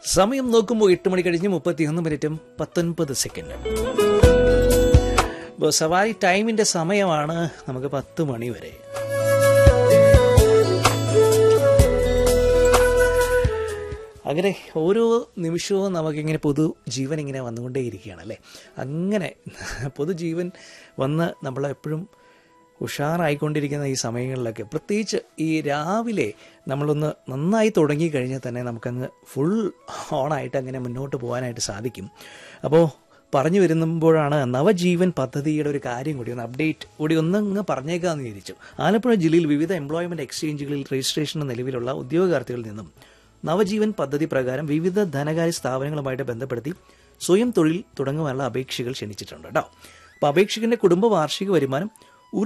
സമയം നോക്കുമ്പോൾ എട്ട് മണി കഴിഞ്ഞ് മുപ്പത്തിയൊന്ന് മിനിറ്റും പത്തൊൻപത് സെക്കൻഡ് ഇപ്പോൾ സവാരി ടൈമിന്റെ സമയമാണ് നമുക്ക് പത്ത് മണി വരെ അങ്ങനെ ഓരോ നിമിഷവും നമുക്കിങ്ങനെ പൊതു ജീവൻ ഇങ്ങനെ വന്നുകൊണ്ടേയിരിക്കുകയാണ് അല്ലേ അങ്ങനെ പൊതുജീവൻ വന്ന് നമ്മളെപ്പോഴും ഉഷാറായിക്കൊണ്ടിരിക്കുന്ന ഈ സമയങ്ങളിലൊക്കെ പ്രത്യേകിച്ച് ഈ രാവിലെ നമ്മളൊന്ന് നന്നായി തുടങ്ങി കഴിഞ്ഞാൽ തന്നെ നമുക്കങ്ങ് ഫുൾ ഓണായിട്ട് അങ്ങനെ മുന്നോട്ട് പോകാനായിട്ട് സാധിക്കും അപ്പോൾ പറഞ്ഞു വരുമ്പോഴാണ് നവജീവൻ പദ്ധതിയുടെ ഒരു കാര്യം കൂടി ഒന്ന് അപ്ഡേറ്റ് കൂടി ഒന്നങ്ങ് പറഞ്ഞേക്കാമെന്ന് വിചാരിച്ചു ആലപ്പുഴ ജില്ലയിൽ വിവിധ എംപ്ലോയ്മെന്റ് എക്സ്ചേഞ്ചുകളിൽ രജിസ്ട്രേഷൻ നിലവിലുള്ള ഉദ്യോഗാർത്ഥികളിൽ നിന്നും നവജീവൻ പദ്ധതി പ്രകാരം വിവിധ ധനകാര്യ സ്ഥാപനങ്ങളുമായിട്ട് ബന്ധപ്പെടുത്തി സ്വയം തൊഴിൽ തുടങ്ങുവാനുള്ള അപേക്ഷകൾ ക്ഷണിച്ചിട്ടുണ്ട് കേട്ടോ അപ്പോൾ അപേക്ഷകന്റെ കുടുംബ വാർഷിക വരുമാനം